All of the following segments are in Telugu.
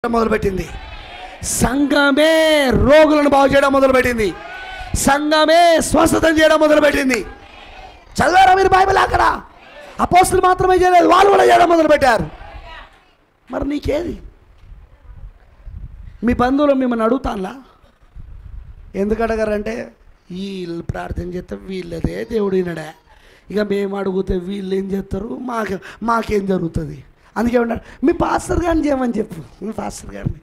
మొదలుపెట్టింది సంఘమే రోగులను బాగు చేయడం మొదలుపెట్టింది సంఘమే స్వస్థతం చేయడం మొదలుపెట్టింది చదివారా మీరు బైబిల్ అక్కడ అపోస్తులు మాత్రమే చేయలేదు వాళ్ళు కూడా చేయడం మొదలుపెట్టారు మరి నీకేది మీ బంధువులు మిమ్మల్ని అడుగుతానులా ఎందుకు అడగారంటే వీళ్ళు ప్రార్థన చేస్తే వీళ్ళదే దేవుడు వినడా ఇక మేము అడిగితే వీళ్ళు ఏం చేస్తారు మాకు మాకేం జరుగుతుంది అందుకే ఉన్నారు మీ పాస్టర్ గారిని చేయమని చెప్పు మీ పాస్టర్ గారిని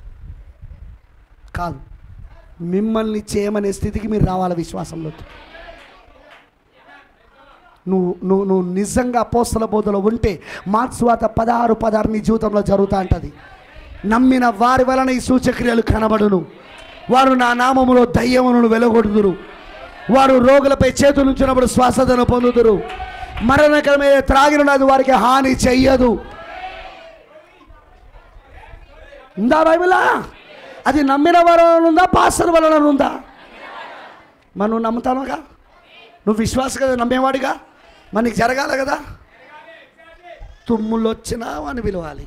కాదు మిమ్మల్ని చేయమనే స్థితికి మీరు రావాలి విశ్వాసంలో నువ్వు నువ్వు నువ్వు నిజంగా అపోస్తల బోధలో ఉంటే మార్క్స్వాత పదహారు పదహారు నీ జీవితంలో జరుగుతూ ఉంటుంది నమ్మిన వారి వలన ఈ సూచక్రియలు కనబడును వారు నా నామములో దయ్యమును వెలగొడుదురు వారు రోగులపై చేతులు ఉంచినప్పుడు స్వస్థతను పొందుదురు మరణకరమైన త్రాగినది వారికి హాని చెయ్యదు ఉందా బైబిలా అది నమ్మిన వలన ఉందా పాస్టర్ వలన ఉందా మరి నువ్వు నమ్ముతానుగా నువ్వు విశ్వాస కదా నమ్మేవాడిగా మరి నీకు జరగాల కదా తుమ్ములు వచ్చినా అని పిలవాలి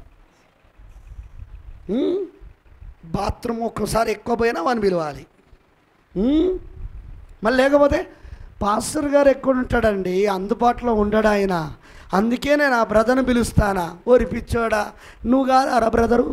ఉమ్? బాత్రూమ్ ఒక్కసారి ఎక్కువ పోయినా వాని పిలవాలి ఉమ్? మళ్ళీ లేకపోతే పాస్టర్ గారు ఎక్కడ ఉంటాడండి అందుబాటులో ఉండడు ఆయన అందుకే నేను ఆ బ్రదర్ని పిలుస్తానా ఓరి పిచ్చోడా నువ్వు కాదా బ్రదరు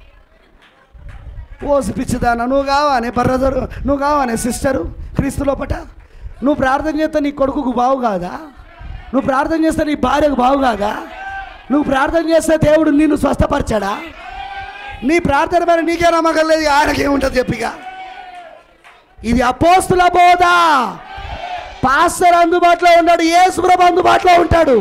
ఓసి పిచ్చిదానా నువ్వు కావానే బ్రదరు నువ్వు కావానే సిస్టరు క్రీస్తు లోపట నువ్వు ప్రార్థన చేస్తే నీ కొడుకుకు బావు కాదా నువ్వు ప్రార్థన చేస్తే నీ భార్యకు బావు కాదా నువ్వు ప్రార్థన చేస్తే దేవుడు నిన్ను స్వస్థపరచాడా నీ ప్రార్థన పైన నీకే నమ్మకం లేదు ఆయనకేముంటుంది చెప్పిగా ఇది అపోస్తుల బోధ పాస్టర్ అందుబాటులో ఉన్నాడు యేసుప్రభు అందుబాటులో ఉంటాడు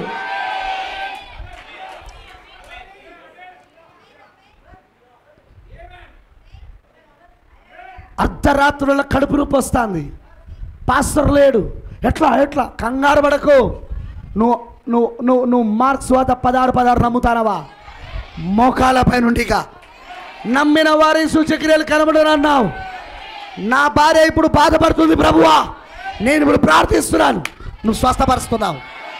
అర్ధరాత్రుల కడుపు నొప్పి వస్తుంది పాస్టర్ లేడు ఎట్లా ఎట్లా కంగారు పడకు నువ్వు నువ్వు నువ్వు నువ్వు మార్క్స్ వద్ద పదహారు పదహారు నమ్ముతానవా మోకాలపై నుండిగా నమ్మిన వారి సూచక్రియలు కనబడనన్నావు నా భార్య ఇప్పుడు బాధపడుతుంది ప్రభువా నేను ఇప్పుడు ప్రార్థిస్తున్నాను నువ్వు స్వస్థపరుస్తున్నావు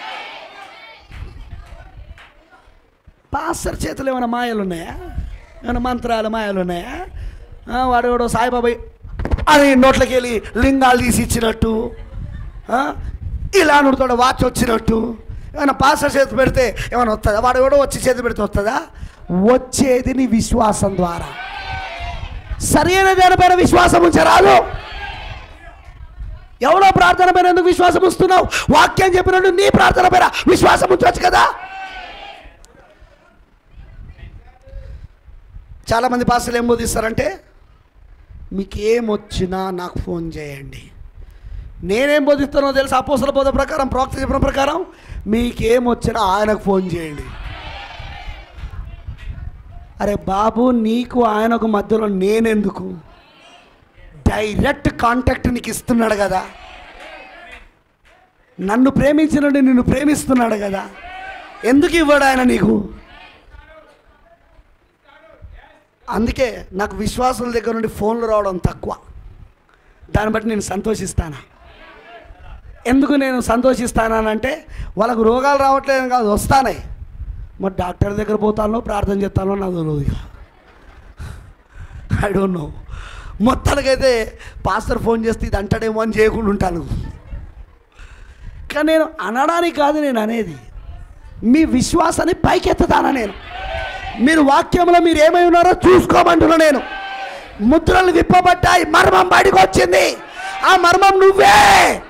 పాస్టర్ చేతులు ఏమైనా మాయలు ఉన్నాయా ఏమైనా మంత్రాలు మాయలు ఉన్నాయా ఆ, వాడు ఎవడో సాయిబాబా అని నోట్లోకి వెళ్ళి లింగాలు తీసి ఇచ్చినట్టు ఆ, ఇలా నుడితోడ వాచ్ వచ్చినట్టు ఏమైనా పాస్టర్ చేతి పెడితే ఏమైనా వస్తుందా వాడు ఎవడో వచ్చి చేతి పెడితే వస్తుందా వచ్చేది నీ విశ్వాసం ద్వారా సరైన దానిపైన విశ్వాసం ఉంచరాదు ఎవడో ప్రార్థన పైన ఎందుకు విశ్వాసం ఉంచుతున్నావు వాక్యం చెప్పినట్టు నీ ప్రార్థన పైన విశ్వాసం ఉంచవచ్చు కదా చాలామంది పాస్టర్లు ఏం బోధిస్తారంటే మీకు ఏమొచ్చినా నాకు ఫోన్ చేయండి నేనేం బోధిస్తానో తెలుసు అపోసల బోధ ప్రకారం ప్రోక్త చెప్పిన ప్రకారం మీకేమొచ్చినా ఆయనకు ఫోన్ చేయండి అరే బాబు నీకు ఆయనకు మధ్యలో నేనెందుకు డైరెక్ట్ కాంటాక్ట్ నీకు ఇస్తున్నాడు కదా నన్ను ప్రేమించినట్టు నిన్ను ప్రేమిస్తున్నాడు కదా ఎందుకు ఇవ్వడు ఆయన నీకు అందుకే నాకు విశ్వాసుల దగ్గర నుండి ఫోన్లు రావడం తక్కువ దాన్ని బట్టి నేను సంతోషిస్తాను ఎందుకు నేను సంతోషిస్తానంటే వాళ్ళకు రోగాలు రావట్లేదు కాదు వస్తానాయి మరి డాక్టర్ దగ్గర పోతానో ప్రార్థన చేస్తానో నాకు తెలియదు ఇక ఐ డోంట్ నో మొత్తానికైతే పాస్టర్ ఫోన్ చేస్తే ఇది అంటాడేమో అని చేయకుండా ఉంటాను కానీ నేను అనడానికి కాదు నేను అనేది మీ విశ్వాసాన్ని పైకెత్తుతానా నేను మీరు వాక్యంలో మీరు ఏమై ఉన్నారో చూసుకోమంటున్నా నేను ముద్రలు విప్పబడ్డాయి మర్మం బయటకు వచ్చింది ఆ మర్మం నువ్వే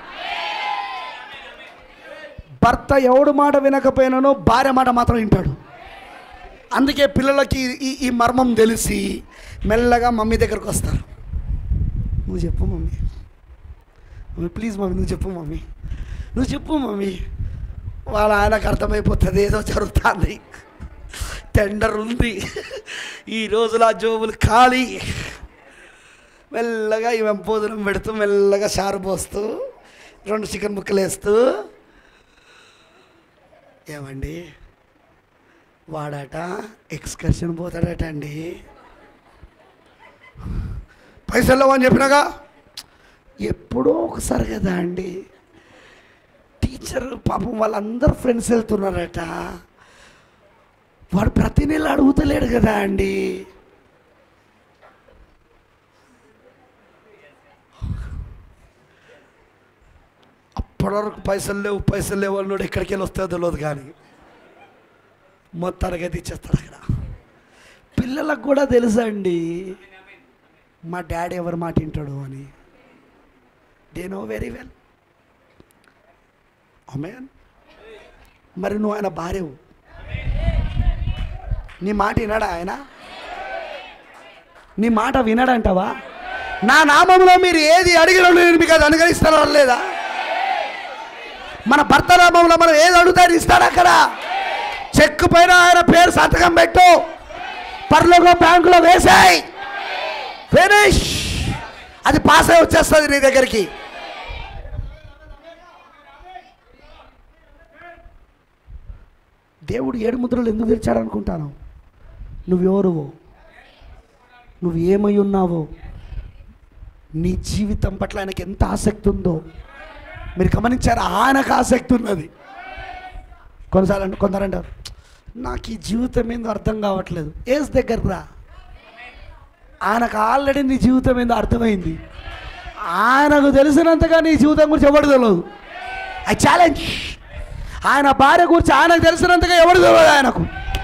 భర్త ఎవడు మాట వినకపోయినానో భార్య మాట మాత్రం వింటాడు అందుకే పిల్లలకి ఈ ఈ మర్మం తెలిసి మెల్లగా మమ్మీ దగ్గరకు వస్తారు నువ్వు చెప్పు మమ్మీ మమ్మీ ప్లీజ్ మమ్మీ నువ్వు చెప్పు మమ్మీ నువ్వు చెప్పు మమ్మీ వాళ్ళ ఆయనకు అర్థమైపోతుంది ఏదో జరుగుతుంది టెండర్ ఉంది ఈ రోజుల జోబులు ఖాళీ మెల్లగా ఈమె భోజనం పెడుతూ మెల్లగా చారు పోస్తూ రెండు చికెన్ ముక్కలు వేస్తూ ఏమండి వాడట ఎక్స్కర్షన్ పోతాడట అండి పైసలు అని చెప్పినాగా ఎప్పుడో ఒకసారి కదా అండి టీచర్ పాపం వాళ్ళందరూ ఫ్రెండ్స్ వెళ్తున్నారట వాడు ప్రతి నెల అడుగుతలేడు కదా అండి ఇప్పటివరకు పైసలు లేవు పైసలు లేవు అన్నాడు ఎక్కడికి వెళ్ళి వస్తాయో తెలియదు కానీ మొత్తానికి అయితే ఇచ్చేస్తాడు అక్కడ పిల్లలకు కూడా తెలుసండి మా డాడీ ఎవరి మాట వింటాడు అని they know very well amen మరి నువ్వు ఆయన భార్యవు నీ మాట వినడా ఆయన నీ మాట వినడంటావా నా నామంలో మీరు ఏది అడిగిన నేను మీకు అది అనుగ్రహిస్తానో లేదా మన భర్త నామంలో మనం ఏది అడుగుతారు ఇస్తాడు అక్కడ చెక్ పైన ఆయన పేరు సంతకం పెట్టు పర్లోగా బ్యాంకులో వేసాయి ఫినిష్ అది పాస్ అయి వచ్చేస్తుంది నీ దగ్గరికి దేవుడు ఏడు ముద్రలు ఎందుకు తెరిచాడు అనుకుంటాను నువ్వెవరువో నువ్వు ఏమై ఉన్నావో నీ జీవితం పట్ల ఆయనకి ఎంత ఆసక్తి ఉందో మీరు గమనించారు ఆయనకు ఆసక్తి ఉన్నది కొన్నిసార్లు అంటే కొందరు అంటారు నాకు ఈ జీవితం ఏందో అర్థం కావట్లేదు ఏజ్ దగ్గరకు రా ఆయనకు ఆల్రెడీ నీ జీవితం ఏందో అర్థమైంది ఆయనకు తెలిసినంతగా నీ జీవితం గురించి ఎవడు తెలియదు ఐ ఛాలెంజ్ ఆయన భార్య గురించి ఆయనకు తెలిసినంతగా ఎవడు తెలియదు ఆయనకు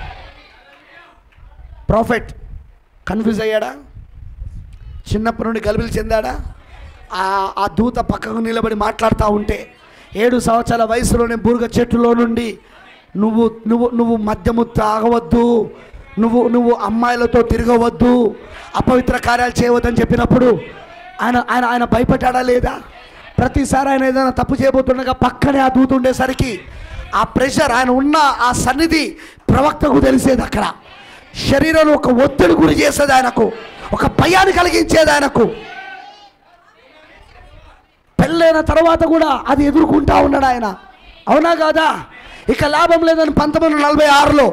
ప్రాఫిట్ కన్ఫ్యూజ్ అయ్యాడా చిన్నప్పటి నుండి గలిబిలి చెందాడా ఆ ఆ దూత పక్కకు నిలబడి మాట్లాడుతూ ఉంటే ఏడు సంవత్సరాల వయసులోనే బూరుగ చెట్టులో నుండి నువ్వు నువ్వు నువ్వు మద్యము తాగవద్దు నువ్వు నువ్వు అమ్మాయిలతో తిరగవద్దు అపవిత్ర కార్యాలు చేయవద్దని చెప్పినప్పుడు ఆయన ఆయన ఆయన భయపడ్డా లేదా ప్రతిసారి ఆయన ఏదైనా తప్పు చేయబోతుండగా పక్కనే ఆ దూత ఉండేసరికి ఆ ప్రెషర్ ఆయన ఉన్న ఆ సన్నిధి ప్రవక్తకు తెలిసేది అక్కడ శరీరంలో ఒక ఒత్తిడి గురి చేసేది ఆయనకు ఒక భయాన్ని కలిగించేది ఆయనకు పెళ్ళైన తర్వాత కూడా అది ఎదుర్కొంటా ఉన్నాడు ఆయన అవునా కాదా ఇక లాభం లేదని పంతొమ్మిది వందల నలభై ఆరులో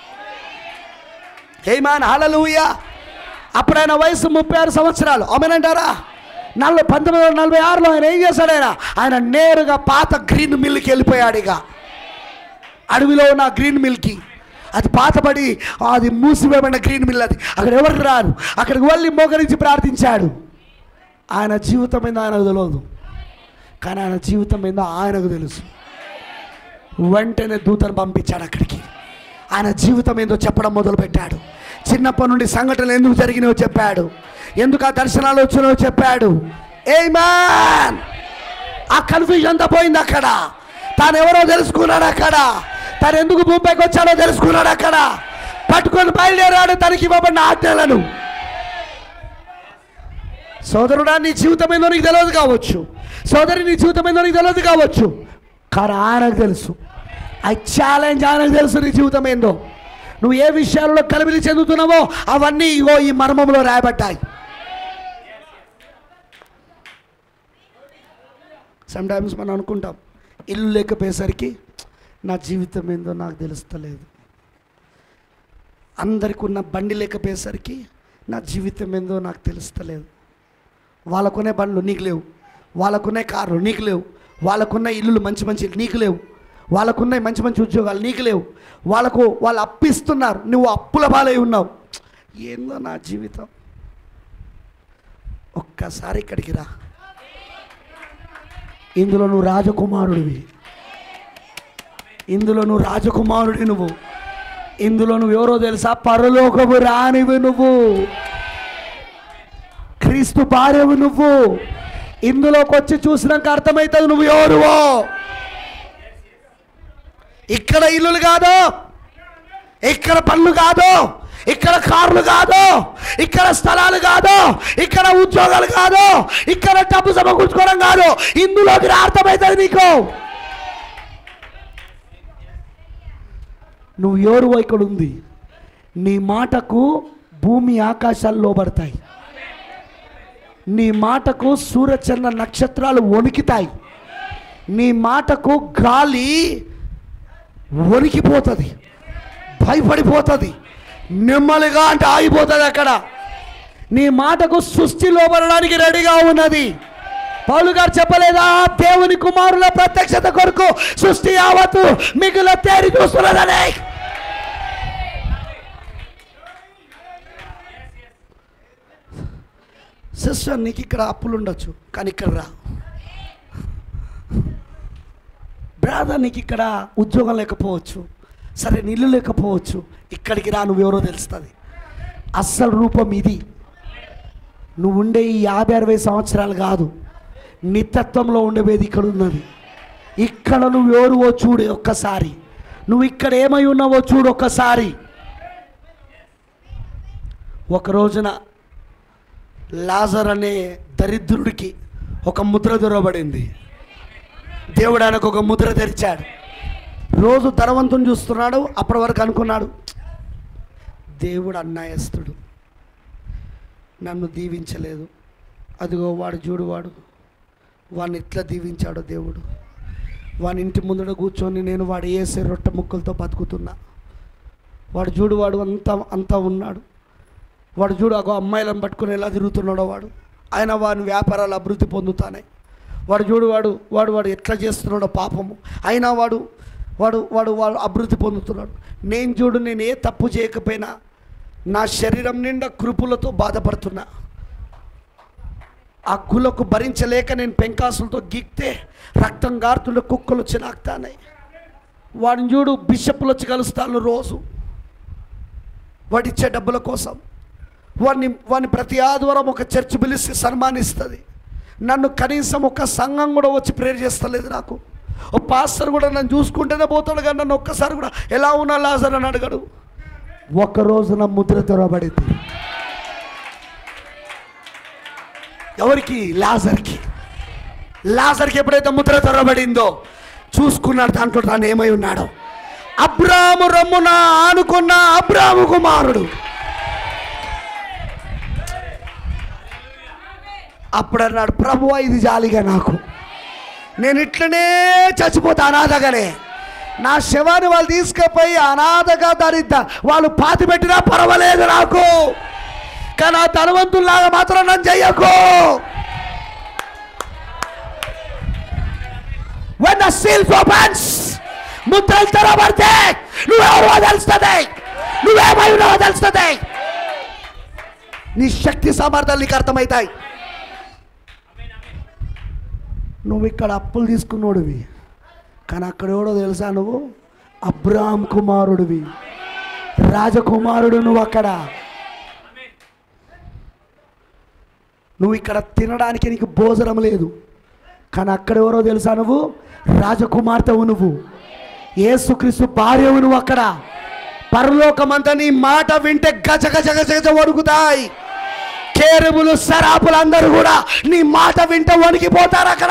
ఏమాన్ హలలుయ అప్పుడు ఆయన వయసు ముప్పై ఆరు సంవత్సరాలు అవునంటారా నలభై పంతొమ్మిది వందల నలభై ఆరులో ఆయన ఏం చేశాడు ఆయన ఆయన నేరుగా పాత గ్రీన్ మిల్కి వెళ్ళిపోయాడు ఇక అడవిలో ఉన్న గ్రీన్ మిల్కి అది పాతబడి అది మూసివేయబడిన గ్రీన్ మిల్ అది అక్కడ ఎవరు రారు అక్కడికి వెళ్ళి మోకరించి ప్రార్థించాడు ఆయన జీవితం మీద ఆయనకు తెలియదు కానీ ఆయన జీవితం మీద ఆయనకు తెలుసు వెంటనే దూతను పంపించాడు అక్కడికి ఆయన జీవితం ఏందో చెప్పడం మొదలుపెట్టాడు చిన్నప్పటి నుండి సంఘటనలు ఎందుకు జరిగినాయో చెప్పాడు ఎందుకు ఆ దర్శనాలు వచ్చినాయో చెప్పాడు ఏ మ్యాన్ ఆ కన్ఫ్యూజన్ అంతా పోయింది అక్కడ తాను ఎవరో తెలుసుకున్నాడు అక్కడ తను ఎందుకు భూమిపైకి వచ్చాడో తెలుసుకున్నాడు అక్కడ పట్టుకొని బయలుదేరాడు తనకి ఇవ్వబడిన ఆజ్ఞలను సోదరుడా నీ జీవితం ఏందో నీకు తెలియదు కావచ్చు సోదరి నీ జీవితం ఏందో నీకు తెలియదు కావచ్చు కానీ ఆయనకు తెలుసు ఐ ఛాలెంజ్ ఆయనకు తెలుసు నీ జీవితం ఏందో నువ్వు ఏ విషయాలలో కలిపిలి చెందుతున్నావో అవన్నీ ఇగో ఈ మర్మంలో రాయబడ్డాయి సమ్టైమ్స్ మనం అనుకుంటాం ఇల్లు లేకపోయేసరికి నా జీవితం ఏందో నాకు తెలుస్తలేదు అందరికి ఉన్న బండి లేకపోయేసరికి నా జీవితం ఏందో నాకు తెలుస్తలేదు వాళ్ళకునే బండ్లు నీకు లేవు వాళ్ళకునే కార్లు నీకు లేవు వాళ్ళకున్న ఇల్లులు మంచి మంచి ఇల్లు నీకు లేవు వాళ్ళకున్న మంచి మంచి ఉద్యోగాలు నీకు లేవు వాళ్ళకు వాళ్ళు అప్పిస్తున్నారు నువ్వు అప్పుల బాలై ఉన్నావు ఏందో నా జీవితం ఒక్కసారి ఇక్కడికి రా ఇందులో నువ్వు రాజకుమారుడివి ఇందులో నువ్వు రాజకుమారుడి నువ్వు ఇందులో నువ్వు ఎవరో తెలుసా పరలోకము రానివి నువ్వు క్రీస్తు భార్యవు నువ్వు ఇందులోకి వచ్చి చూసినాక అర్థమవుతుంది నువ్వు ఎవరువో ఇక్కడ ఇల్లులు కాదు ఇక్కడ పనులు కాదు ఇక్కడ కార్లు కాదు ఇక్కడ స్థలాలు కాదు ఇక్కడ ఉద్యోగాలు కాదు ఇక్కడ డబ్బు సమకూర్చుకోవడం కాదు ఇందులోకి రా అర్థమవుతుంది నీకు నువ్వు ఎవరు ఇక్కడ ఉంది నీ మాటకు భూమి ఆకాశాలు లోబడతాయి నీ మాటకు సూర్యచంద్ర నక్షత్రాలు వణికితాయి నీ మాటకు గాలి వణికిపోతుంది భయపడిపోతుంది నెమ్మదిగా అంటే ఆగిపోతుంది అక్కడ నీ మాటకు సృష్టి లోబడడానికి రెడీగా ఉన్నది పౌలు గారు చెప్పలేదా దేవుని కుమారుల ప్రత్యక్షత కొరకు సృష్టి యావత్తు మిగుల తేరి చూస్తున్నదని సిస్టర్ నీకు ఇక్కడ అప్పులు ఉండొచ్చు కానీ ఇక్కడ రా రాదా నీకు ఇక్కడ ఉద్యోగం లేకపోవచ్చు సరే నీళ్ళు లేకపోవచ్చు ఇక్కడికి రా నువ్వెవరో తెలుస్తుంది అస్సలు రూపం ఇది నువ్వు ఉండే ఈ యాభై అరవై సంవత్సరాలు కాదు నిత్యత్వంలో ఉండేది ఇక్కడ ఉన్నది ఇక్కడ నువ్వు ఎవరువో చూడు ఒక్కసారి నువ్వు ఇక్కడ ఏమై ఉన్నావో చూడు ఒక్కసారి ఒక రోజున లాజర్ అనే దరిద్రుడికి ఒక ముద్ర దొరబడింది దేవుడు ఆయనకు ఒక ముద్ర తెరిచాడు రోజు ధనవంతుని చూస్తున్నాడు అప్పటి వరకు అనుకున్నాడు దేవుడు అన్యాయస్తుడు నన్ను దీవించలేదు అదిగో వాడు చూడు వాడు వాడిని ఎట్లా దీవించాడో దేవుడు వాని ఇంటి ముందర కూర్చొని నేను వాడు వేసే రొట్టె ముక్కలతో బతుకుతున్నా వాడు చూడు వాడు అంతా అంతా ఉన్నాడు వాడు చూడు అగో అమ్మాయిలను పట్టుకుని ఎలా తిరుగుతున్నాడో వాడు ఆయన వాని వ్యాపారాలు అభివృద్ధి పొందుతానే వాడు చూడు వాడు వాడు వాడు ఎట్లా చేస్తున్నాడో పాపము అయినా వాడు వాడు వాడు వాడు అభివృద్ధి పొందుతున్నాడు నేను చూడు నేను ఏ తప్పు చేయకపోయినా నా శరీరం నిండా కృపులతో బాధపడుతున్నా ఆ గులకు భరించలేక నేను పెంకాసులతో గీక్తే రక్తం గారుతుండే కుక్కలు వచ్చి నాకుతానే వాడిని చూడు బిషప్లు వచ్చి కలుస్తాను రోజు వాడిచ్చే డబ్బుల కోసం వాడిని వాడిని ప్రతి ఆదివారం ఒక చర్చ్ పిలిచి సన్మానిస్తుంది నన్ను కనీసం ఒక సంఘం కూడా వచ్చి ప్రేర్ చేస్తలేదు నాకు ఓ పాస్టర్ కూడా నన్ను చూసుకుంటేనే పోతాడు కానీ నన్ను ఒక్కసారి కూడా ఎలా ఉన్నా లాజర్ అని అడగడు ఒక రోజున ముద్ర తెరవబడింది ఎవరికి లాజర్కి లాజర్కి ఎప్పుడైతే ముద్ర తెరవబడిందో చూసుకున్నాడు దాంట్లో తాను ఏమై ఉన్నాడో అబ్రాము రమ్మున ఆనుకున్న అబ్రాము కుమారుడు అప్పుడు అన్నాడు ప్రభువా ఇది జాలిగా నాకు నేను ఇట్లనే చచ్చిపోతా అనాథగానే నా శవాన్ని వాళ్ళు తీసుకుపోయి అనాథగా దరిద్ద వాళ్ళు పాతి పెట్టినా పర్వాలేదు నాకు కానీ ఆ ధనవంతుల్లాగా మాత్రం నన్ను చెయ్యకు when the seals opens ముద్రలు తెరబడితే నువ్వెవరో తెలుస్తుంది నువ్వేమై ఉన్నావో తెలుస్తుంది నీ శక్తి సామర్థ్యాలు నీకు అర్థమవుతాయి నువ్వు ఇక్కడ అప్పులు తీసుకున్నోడివి కానీ అక్కడ ఎవడో తెలుసా నువ్వు అబ్రాహం కుమారుడివి రాజకుమారుడు నువ్వు అక్కడ నువ్వు ఇక్కడ తినడానికి నీకు భోజనం లేదు కానీ అక్కడ ఎవరో తెలుసా నువ్వు రాజకుమార్తెవు నువ్వు ఏసుక్రీస్తు భార్యవు నువ్వు అక్కడ పరలోకమంతా నీ మాట వింటే గజ గజ గజ గజ వణుకుతాయి కేరుబులు సరాపులు అందరూ కూడా నీ మాట వింటే వణికిపోతారు అక్కడ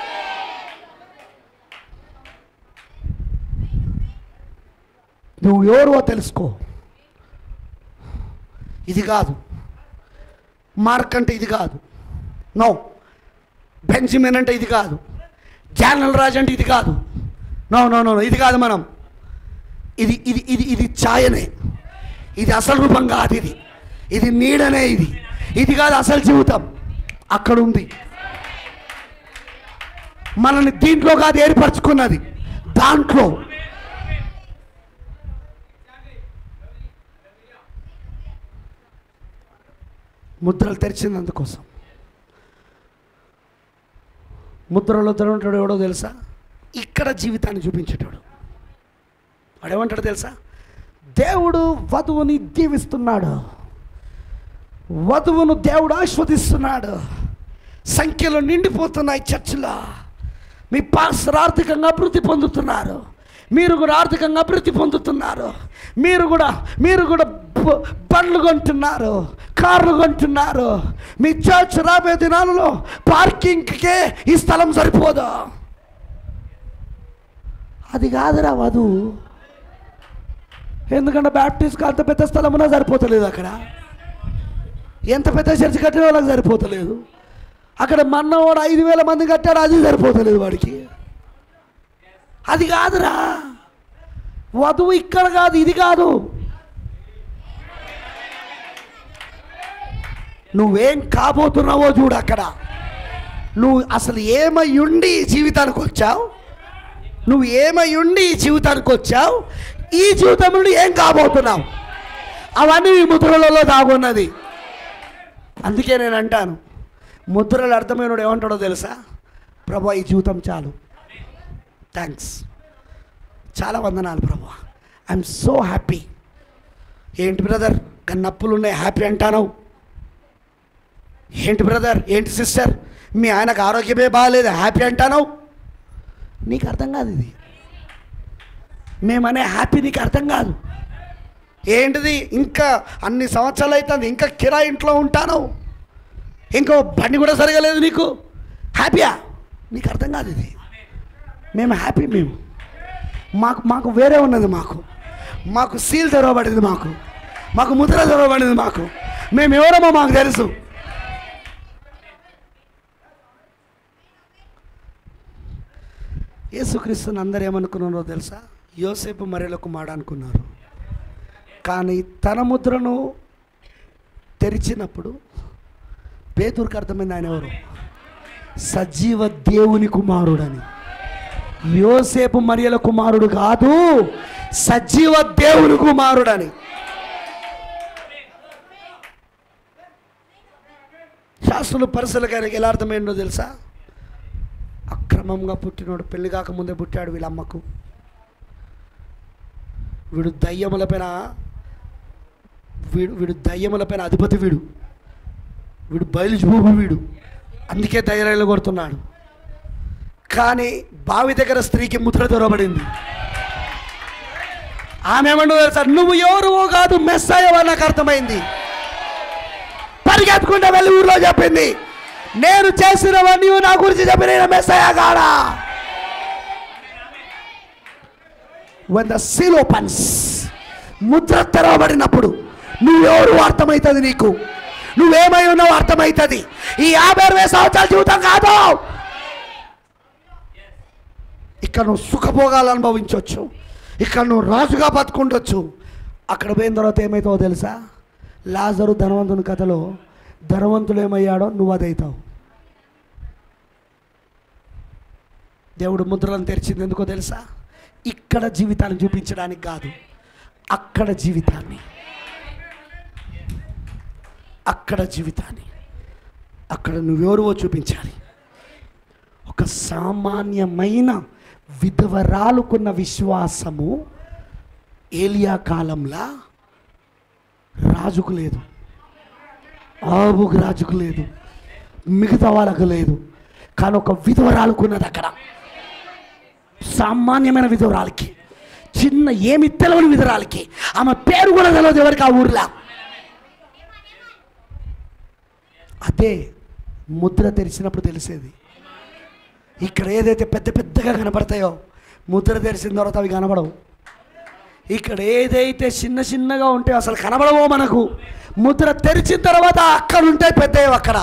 నువ్వు ఎవరువో తెలుసుకో ఇది కాదు మార్క్ అంటే ఇది కాదు నో బెంజమిన్ అంటే ఇది కాదు జానల్ రాజ్ అంటే ఇది కాదు నో నో నో ఇది కాదు మనం ఇది ఇది ఇది ఇది ఛాయనే ఇది అసలు రూపం కాదు ఇది ఇది నీడనే ఇది ఇది కాదు అసలు జీవితం అక్కడ ఉంది మనల్ని దీంట్లో కాదు ఏర్పరచుకున్నది దాంట్లో ముద్రలు తెరిచినందుకోసం ముద్రలో తెరవంటాడు ఎవడో తెలుసా ఇక్కడ జీవితాన్ని చూపించేటాడు వాడు ఏమంటాడు తెలుసా దేవుడు వధువుని దీవిస్తున్నాడు వధువును దేవుడు ఆస్వాదిస్తున్నాడు సంఖ్యలో నిండిపోతున్నాయి చర్చిలో మీ పాస్టర్ ఆర్థికంగా అభివృద్ధి పొందుతున్నారు మీరు కూడా ఆర్థికంగా అభివృద్ధి పొందుతున్నారు మీరు కూడా మీరు కూడా బ- బండ్లు కొంటున్నారు కార్లు కొంటున్నారు మీ చర్చ్ రాబోయే దినాలలో పార్కింగ్కే ఈ స్థలం సరిపోదు అది కాదురా వధు ఎందుకంటే బ్యాప్టిస్ట్కి అంత పెద్ద స్థలం ఉన్నా సరిపోతలేదు అక్కడ ఎంత పెద్ద చర్చి కట్టిన వాళ్ళకి సరిపోతలేదు అక్కడ మన్నవాడు ఐదు వేల మంది కట్టాడు అది సరిపోతలేదు వాడికి అది కాదురా వధువు ఇక్కడ కాదు ఇది కాదు నువ్వేం కాబోతున్నావో చూడు అక్కడ నువ్వు అసలు ఏమై ఉండి ఈ జీవితానికి వచ్చావు నువ్వు ఏమై ఉండి ఈ జీవితానికి వచ్చావు ఈ జీవితం నుండి ఏం కాబోతున్నావు అవన్నీ ఈ ముద్రలలో దాగున్నది అందుకే నేను అంటాను ముద్రలు అర్థమైనడు ఏమంటాడో తెలుసా ప్రభా ఈ జీవితం చాలు థ్యాంక్స్ చాలా వందనాలు ప్రభు ఐఎమ్ సో హ్యాపీ ఏంటి బ్రదర్ నప్పులు ఉన్నాయి హ్యాపీ అంటాను ఏంటి బ్రదర్ ఏంటి సిస్టర్ మీ ఆయనకు ఆరోగ్యమే బాగాలేదు హ్యాపీ అంటాను నీకు అర్థం కాదు ఇది మేమనే హ్యాపీ నీకు అర్థం కాదు ఏంటిది ఇంకా అన్ని సంవత్సరాలు అవుతుంది ఇంకా కిరాయి ఇంట్లో ఉంటాను ఇంకో బండి కూడా సరిగా లేదు నీకు హ్యాపీయా నీకు అర్థం కాదు ఇది మేము హ్యాపీ మేము మాకు మాకు వేరే ఉన్నది మాకు మాకు సీల్ తెరవబడింది మాకు మాకు ముద్ర తెరవబడింది మాకు మేము ఎవరమో మాకు తెలుసు యేసుక్రీస్తుని అందరు ఏమనుకున్నారో తెలుసా యోసేపు మర్రెలకు మాడ అనుకున్నారు కానీ తన ముద్రను తెరిచినప్పుడు పేదూరికి అర్థమైంది ఆయన ఎవరు సజీవ దేవుని కుమారుడని యోసేపు మరియల కుమారుడు కాదు సజీవ దేవుని కుమారుడని శాస్త్రులు పరిశీల గారికి ఎలా అర్థమైందో తెలుసా అక్రమంగా పుట్టినోడు పెళ్లి కాకముందే పుట్టాడు వీళ్ళ అమ్మకు వీడు దయ్యముల పైన వీడు వీడు దయ్యముల పైన అధిపతి వీడు వీడు బయలుజూపు వీడు అందుకే ధైర్యాలు కొడుతున్నాడు కానీ బావి దగ్గర స్త్రీకి ముద్ర దొరబడింది ఆమె ఏమన్నా తెలుసా నువ్వు ఎవరువో కాదు మెస్సాయో నాకు అర్థమైంది పరిగెత్తుకుంటే వెళ్ళి ఊర్లో చెప్పింది నేను చేసినవన్నీ నా గురించి చెప్పిన మెస్సయ కాడా when the seal opens ముద్ర తెరవబడినప్పుడు నువ్వెవరు అర్థమవుతుంది నీకు నువ్వేమై ఉన్నావు అర్థమవుతుంది ఈ యాభై అరవై సంవత్సరాల జీవితం కాదు ఇక్కడ నువ్వు సుఖభోగాలు అనుభవించవచ్చు ఇక్కడ నువ్వు రాజుగా బతుకుండొచ్చు అక్కడ పోయిన తర్వాత ఏమవుతావో తెలుసా లాజరు ధనవంతుని కథలో ధనవంతుడు ఏమయ్యాడో నువ్వు అదవుతావు దేవుడు ముద్రలను తెరిచింది ఎందుకో తెలుసా ఇక్కడ జీవితాన్ని చూపించడానికి కాదు అక్కడ జీవితాన్ని అక్కడ జీవితాన్ని అక్కడ నువ్వెవరువో చూపించాలి ఒక సామాన్యమైన విధవరాలుకున్న విశ్వాసము ఏలియా కాలంలో రాజుకు లేదు ఆబుకు రాజుకు లేదు మిగతా వాళ్ళకు లేదు కానీ ఒక విధవరాలుకున్నది అక్కడ సామాన్యమైన విధవరాలకి చిన్న ఏమి తెలవని విధవరాలకి ఆమె పేరు కూడా తెలియదు ఎవరికి ఆ ఊర్లో అదే ముద్ర తెరిచినప్పుడు తెలిసేది ఇక్కడ ఏదైతే పెద్ద పెద్దగా కనపడతాయో ముద్ర తెరిచిన తర్వాత అవి కనబడవు ఇక్కడ ఏదైతే చిన్న చిన్నగా ఉంటే అసలు కనబడవో మనకు ముద్ర తెరిచిన తర్వాత అక్కడ ఉంటాయి పెద్దవి అక్కడ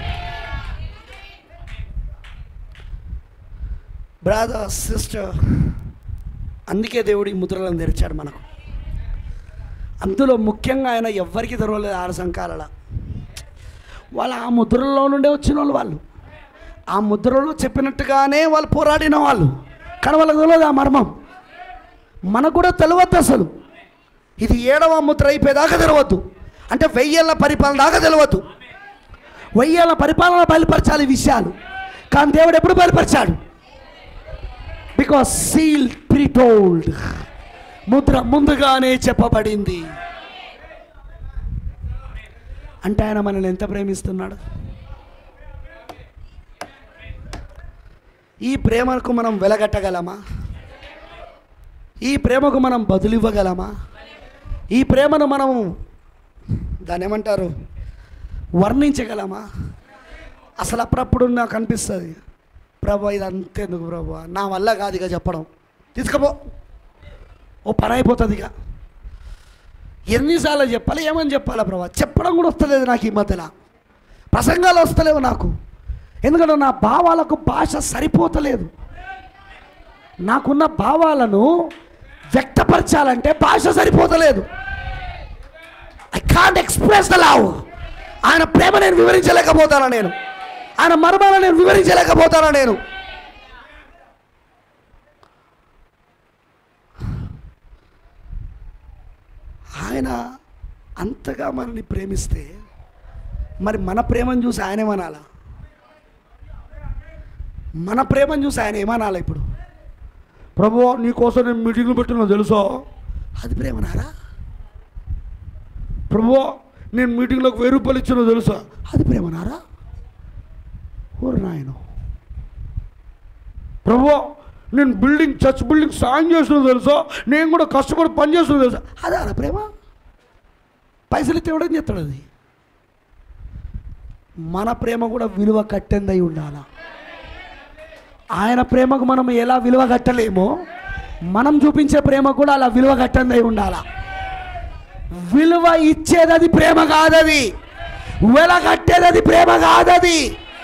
బ్రాదర్ సిస్టర్ అందుకే దేవుడు ఈ ముద్రలను తెరిచాడు మనకు అందులో ముఖ్యంగా ఆయన ఎవ్వరికి తెరవలేదు ఆరు సంకాల వాళ్ళు ఆ ముద్రలో నుండే వచ్చిన వాళ్ళు వాళ్ళు ఆ ముద్రలో చెప్పినట్టుగానే వాళ్ళు పోరాడిన వాళ్ళు కానీ వాళ్ళకి తెలియదు ఆ మర్మం మనకు కూడా తెలియద్దు అసలు ఇది ఏడవ ముద్ర అయిపోయేదాకా తెలియవద్దు అంటే వెయ్యేళ్ళ పరిపాలన దాకా తెలియవద్దు వెయ్యేళ్ళ పరిపాలన బయలుపరచాలి ఈ విషయాలు కానీ దేవుడు ఎప్పుడు బయలుపరిచాడు బికాస్ సీల్ ప్రిటోల్డ్ ముద్ర ముందుగానే చెప్పబడింది అంటే ఆయన మనల్ని ఎంత ప్రేమిస్తున్నాడు ఈ ప్రేమకు మనం వెలగట్టగలమా ఈ ప్రేమకు మనం బదులివ్వగలమా ఈ ప్రేమను మనం దాన్ని ఏమంటారు వర్ణించగలమా అసలు అప్పుడప్పుడు నాకు అనిపిస్తుంది ప్రభా ఇది అంతేందుకు ప్రభా నా వల్ల కాదు ఇక చెప్పడం తీసుకపో ఓ పని అయిపోతుంది ఇక ఎన్నిసార్లు చెప్పాలి ఏమని చెప్పాలా ప్రభా చెప్పడం కూడా వస్తలేదు నాకు ఈ మధ్యలో ప్రసంగాలు వస్తలేవు నాకు ఎందుకంటే నా భావాలకు భాష సరిపోతలేదు నాకున్న భావాలను వ్యక్తపరచాలంటే భాష సరిపోతలేదు I can't express the love ఆయన ప్రేమ నేను వివరించలేకపోతానా నేను ఆయన మర్మాలను నేను వివరించలేకపోతానా నేను ఆయన అంతగా మనల్ని ప్రేమిస్తే మరి మన ప్రేమను చూసి ఆయన ఏమనాలా మన ప్రేమను చూసి ఆయన ఏమనాలి ఇప్పుడు ప్రభు నీకోసం నేను మీటింగ్లు పెట్టినా తెలుసా అది ప్రేమనారా ప్రభు నేను మీటింగ్లోకి వెయ్యి రూపాయలు ఇచ్చినా తెలుసా అది ప్రేమనారా ఊరు నాయన ప్రభు నేను బిల్డింగ్ చర్చ్ బిల్డింగ్ సాయం చేసిన తెలుసా నేను కూడా కష్టపడి పని చేసిన తెలుసా అదే అలా ప్రేమ పైసలు ఇస్తే ఎవడని చెప్తాడు అది మన ప్రేమ కూడా విలువ కట్టేందై ఉండాలా ఆయన ప్రేమకు మనం ఎలా విలువ కట్టలేమో మనం చూపించే ప్రేమ కూడా అలా విలువ కట్టందై ఉండాలా విలువ ఇచ్చేది అది ప్రేమ కాదది వెల కట్టేది అది ప్రేమ కాదది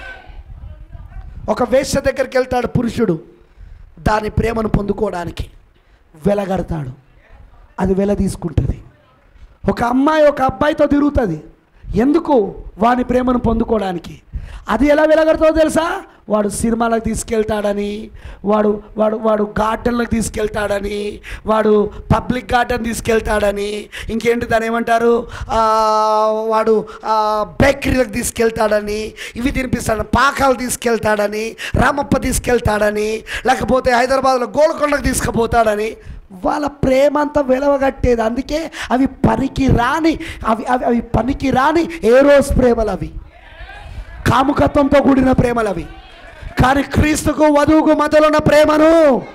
ఒక వేశ్య దగ్గరికి వెళ్తాడు పురుషుడు దాని ప్రేమను పొందుకోవడానికి వెలగడతాడు అది వెల తీసుకుంటుంది ఒక అమ్మాయి ఒక అబ్బాయితో తిరుగుతుంది ఎందుకు వాని ప్రేమను పొందుకోవడానికి అది ఎలా వెలగడుతుందో తెలుసా వాడు సినిమాలకు తీసుకెళ్తాడని వాడు వాడు వాడు గార్డెన్లకు తీసుకెళ్తాడని వాడు పబ్లిక్ గార్డెన్ తీసుకెళ్తాడని ఇంకేంటి దాని ఏమంటారు ఆ, వాడు ఆ, బేకరీలకు తీసుకెళ్తాడని ఇవి తినిపిస్తాడని పాకాలు తీసుకెళ్తాడని రామప్ప తీసుకెళ్తాడని లేకపోతే హైదరాబాద్లో గోల్కొండకు తీసుకుపోతాడని వాళ్ళ ప్రేమ అంతా వెలవగట్టేది అందుకే అవి పనికి రాని అవి అవి అవి పనికి రాని ఏ రోజు ప్రేమలు అవి కాముకత్వంతో కూడిన ప్రేమలు అవి కానీ క్రీస్తుకు వధువుకు మధ్యలో ఉన్న ప్రేమను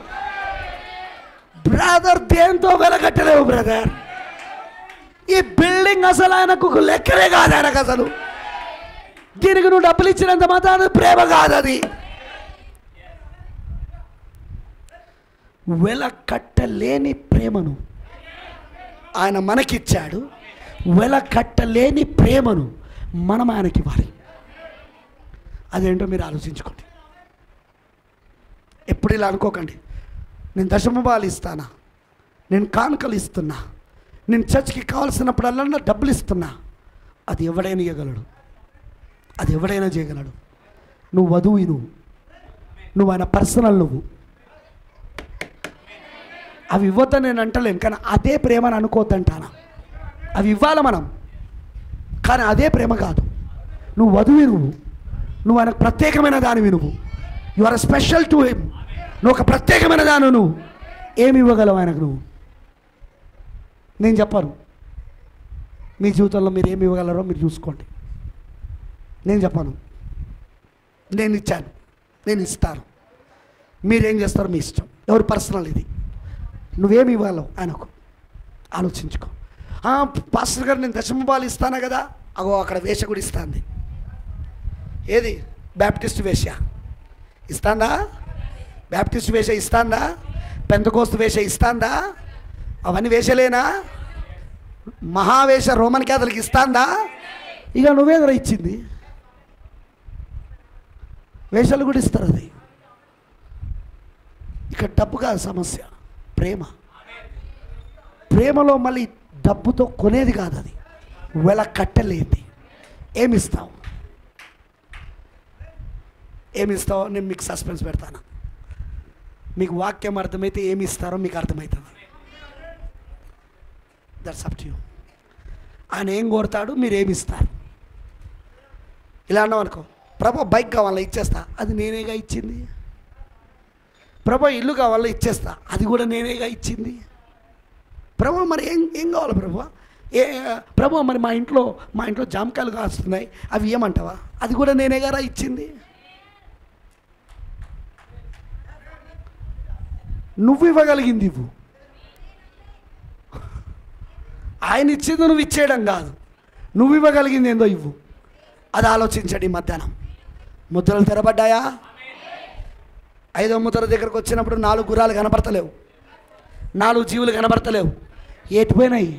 బ్రదర్ దేంతో వెలగట్టలేవు బ్రదర్ ఈ బిల్డింగ్ అసలు ఆయనకు లెక్కలే కాదు ఆయనకు అసలు దీనికి నువ్వు డబ్బులు ఇచ్చినంత మాత్రాన ప్రేమ కాదు అది వెల కట్టలేని ప్రేమను ఆయన మనకిచ్చాడు వెల కట్టలేని ప్రేమను మనం ఆయనకి ఇవ్వాలి అదేంటో మీరు ఆలోచించుకోండి ఎప్పుడు ఇలా అనుకోకండి నేను దశమభాలు ఇస్తానా నేను కానుకలు ఇస్తున్నా నేను చర్చ్కి కావాల్సినప్పుడల్లా నా డబ్బులు ఇస్తున్నా అది ఎవడైనా ఇవ్వగలడు అది ఎవడైనా చేయగలడు నువ్వు వధువు నువ్వు నువ్వు ఆయన పర్సనల్ నువ్వు అవి ఇవ్వద్దని నేను అంటలేను కానీ అదే ప్రేమని అనుకోవద్దంటానా అవి ఇవ్వాలి మనం కానీ అదే ప్రేమ కాదు నువ్వు వధువి నువ్వు నువ్వు ఆయనకు ప్రత్యేకమైన దానివి నువ్వు you are special to him నువ్వు ఒక ప్రత్యేకమైన దాను నువ్వు ఏమి ఇవ్వగలవు ఆయనకు నువ్వు నేను చెప్పను మీ జీవితంలో మీరు ఏమి ఇవ్వగలరో మీరు చూసుకోండి నేను చెప్పను నేను ఇచ్చాను నేను ఇస్తాను మీరేం చేస్తారో మీ ఇష్టం ఎవరి పర్సనల్ ఇది నువ్వేమి ఇవ్వాలో ఆయనకు ఆలోచించుకో "ఆ, పాస్టర్ గారు నేను దశమబాలు ఇస్తానా కదా అగో అక్కడ వేష కూడా ఇస్తాంది ఏది బ్యాప్టిస్ట్ వేష ఇస్తాందా బ్యాప్టిస్ట్ వేష ఇస్తాందా పెంతకోస్తు వేష ఇస్తాందా అవన్నీ వేషలేనా మహావేష రోమన్ క్యాథలిక్ ఇస్తాందా ఇక నువ్వేదరా ఇచ్చింది వేషాలు కూడా ఇస్తారు అది ఇక డబ్బు కాదు సమస్య ప్రేమ ప్రేమలో మళ్ళీ డబ్బుతో కొనేది కాదు అది వెల కట్టలేంది ఏమిస్తావు ఏమిస్తావో నేను మీకు సస్పెన్స్ పెడతాను మీకు వాక్యం అర్థమైతే ఏమి ఇస్తారో మీకు అర్థమవుతుంది దట్స్ అప్ టు యూ ఆయన ఏం కోరుతాడు మీరు ఏమి ఇస్తారు ఇలా అన్నాం అనుకో ప్రభా బైక్ కావాలా ఇచ్చేస్తా అది నేనేగా ఇచ్చింది ప్రభా ఇల్లు కావాలా ఇచ్చేస్తా అది కూడా నేనేగా ఇచ్చింది ప్రభా మరి ఏం ఏం కావాలి ప్రభా ఏ ప్రభా మరి మా ఇంట్లో మా ఇంట్లో జామకాయలు కాస్తున్నాయి అవి ఏమంటావా అది కూడా నేనే గారా ఇచ్చింది నువ్వు ఇవ్వగలిగింది ఇవ్వు ఆయన ఇచ్చింది నువ్వు ఇచ్చేయడం కాదు నువ్వు ఇవ్వగలిగింది ఏందో ఇవ్వు అది ఆలోచించండి ఈ మధ్యాహ్నం ముద్రలు తెరబడ్డాయా ఐదో ముద్ర దగ్గరకు వచ్చినప్పుడు నాలుగు గుర్రాలు కనబడతలేవు నాలుగు జీవులు కనబడతలేవు ఏటిపోయినాయి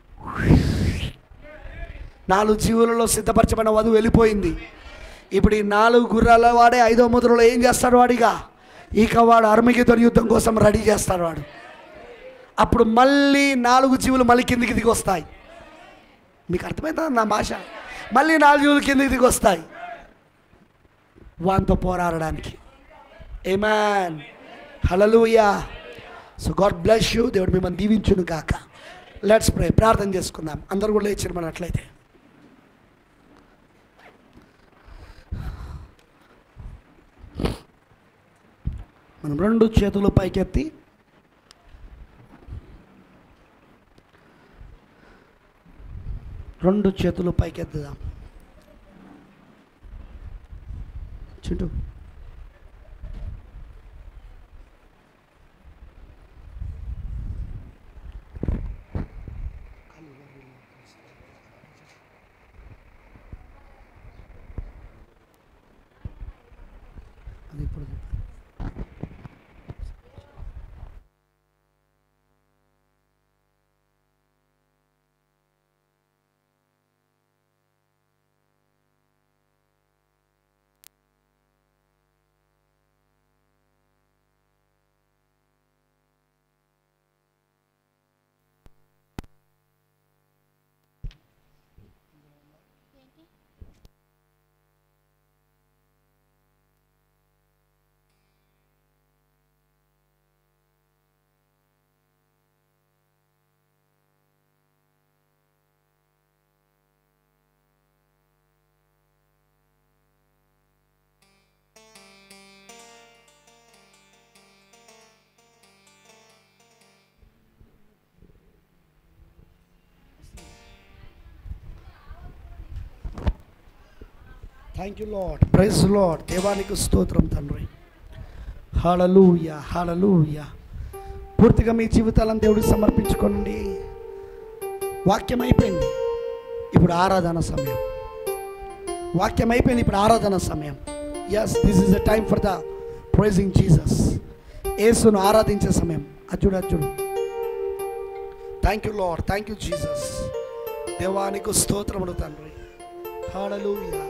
నాలుగు జీవులలో సిద్ధపరచబడిన వధువు వెళ్ళిపోయింది ఇప్పుడు ఈ నాలుగు గుర్రాల వాడే ఐదో ముద్రలో ఏం చేస్తాడు వాడిగా ఇక వాడు అర్మగిద్దరు యుద్ధం కోసం రెడీ చేస్తాడు వాడు అప్పుడు మళ్ళీ నాలుగు జీవులు మళ్ళీ కిందికి దిగి వస్తాయి మీకు అర్థమవుతుందా నా భాష మళ్ళీ నాలుగు జీవులు కిందికి దిగి వస్తాయి వాంతో పోరాడడానికి amen hallelujah so God bless you దేవుడు మిమ్మల్ని దీవించును కాక లెట్స్ ప్రే ప్రార్థన చేసుకుందాం అందరూ కూడా లేచిన మన అట్లయితే మనం రెండు చేతులు పైకెత్తి రెండు చేతులు పైకెత్తుదాం చింటూ అది ఇప్పుడు thank you Lord praise Lord దేవానికి స్తోత్రం తండ్రి హళలుయ హళలుయ పూర్తిగా మీ జీవితాలను దేవుడికి సమర్పించుకోండి వాక్యం అయిపోయింది ఇప్పుడు ఆరాధన సమయం వాక్యం అయిపోయింది ఇప్పుడు ఆరాధన సమయం yes this is the time for the praising Jesus యేసును ఆరాధించే సమయం అచ్చుడు అచ్చుడు thank you Lord thank you Jesus దేవానికి స్తోత్రములు తండ్రి హళలుయా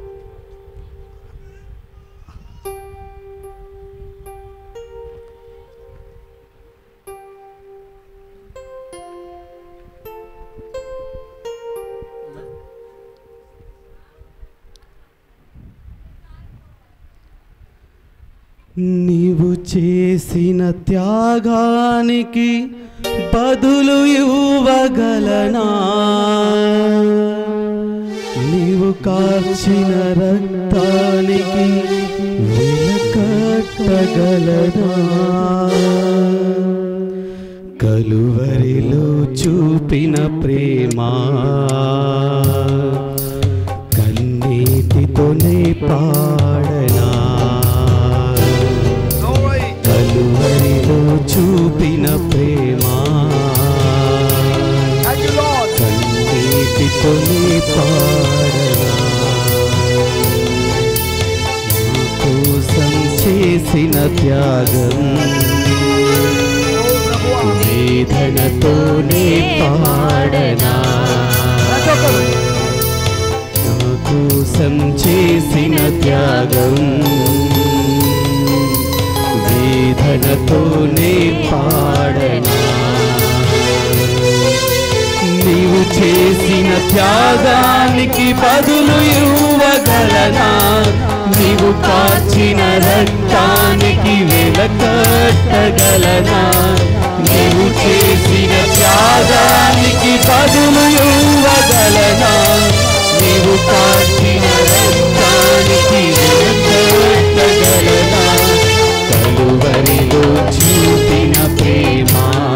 నీవు చేసిన త్యాగానికి బదులు ఇవ్వగలనా నీవు కార్చిన రక్తానికి వెలకట్టగలనా కలువరిలో చూపిన ప్రేమ కన్నీటితోనే పాడనా కలువరిలో చూపిన ప్రేమ థ్యాంక్ యూ లాడ్ కన్నీటితోనే పాడనా నా కోసం చేసిన త్యాగం వేదనతోనే పాడనా ప్రతి ఒక్కరు నా కోసం చేసిన త్యాగం వేదనతోనే పాడనా నీవు చేసిన త్యాగానికి బదులు ఇవ్వగలనా నీవు కాచిన రక్తానికి వెలకట్టగలనా నీవు చేసిన త్యాగానికి బదులు ఇవ్వగలనా నీవు కాచిన రక్తానికి వెలకట్టగలనా కలువరిలో చూపిన ప్రేమ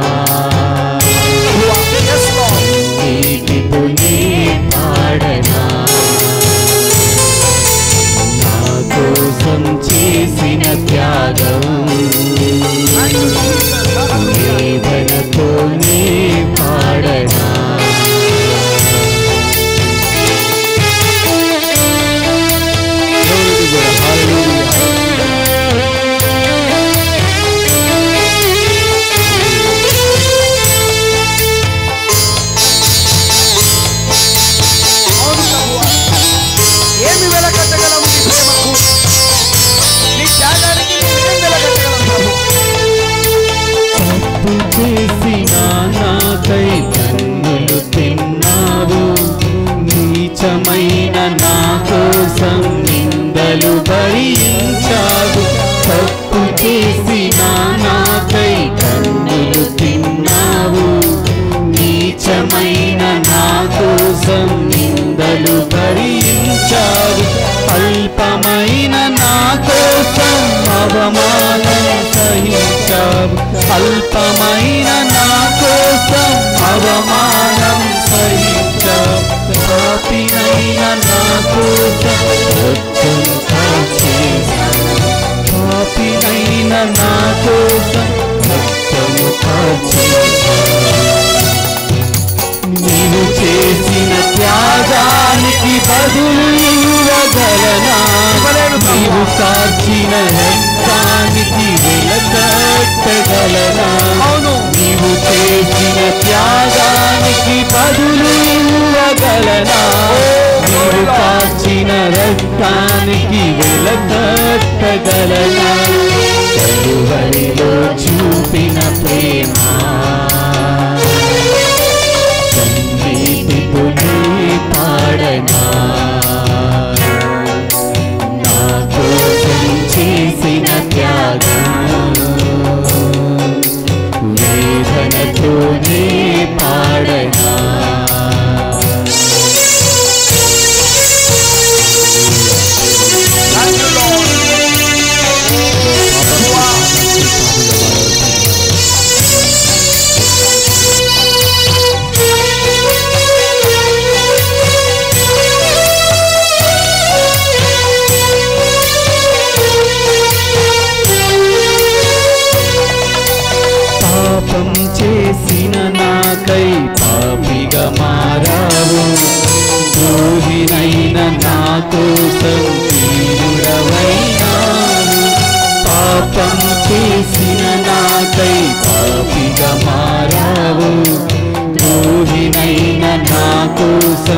ఎస్ లాడ్ నీటితోనే పాడనా నా కోసం చేసిన త్యాగం వేదనతోనే పాడనా అవును ప్రభువా. ఏమి వెలకట్టగలము నీ ప్రేమకు నీ త్యాగానికి మేమేం వెలకట్టగలం ప్రభు తప్పు చేసిన నాకై కన్నులు తిన్నావు నీచమైన నా కోసం నిందలు భరించావు తప్పు చేసిన నాకై కన్నులు తిన్నావు నీచమైన నా కోసం నిందలు భరించావు అల్పమైన నా కోసం అవమానం సహించావు అల్పమైన నా కోసం అవమానం సహించావు నా కోసం రక్తం కాచేశావు పాపినైన నా కోసం రక్తము కాచేశావు నీవు చేసిన త్యాగానికి బదులు ఇవ్వగలనా నీవు కాచిన రక్తానికి వెలకట్టగలనా అవును నీవు చేసిన త్యాగానికి బదులు ఇవ్వగలనా నీవు కాచిన రక్తానికి వెలకట్టగలనా కలువరిలో చూపిన ప్రేమ సంగీతిపునే పాడనా నా కోసం చేసిన త్యాగం వేదనతోనే పాడనా Thank you, Lord. పాపం చేసిన నాకై పాపిగా మారావు ద్రోహినైన నా కోసం తీరుడవైనావు పాపం చేసిన నాకై పాపిగా మారావు ద్రోహినైన నా కోసం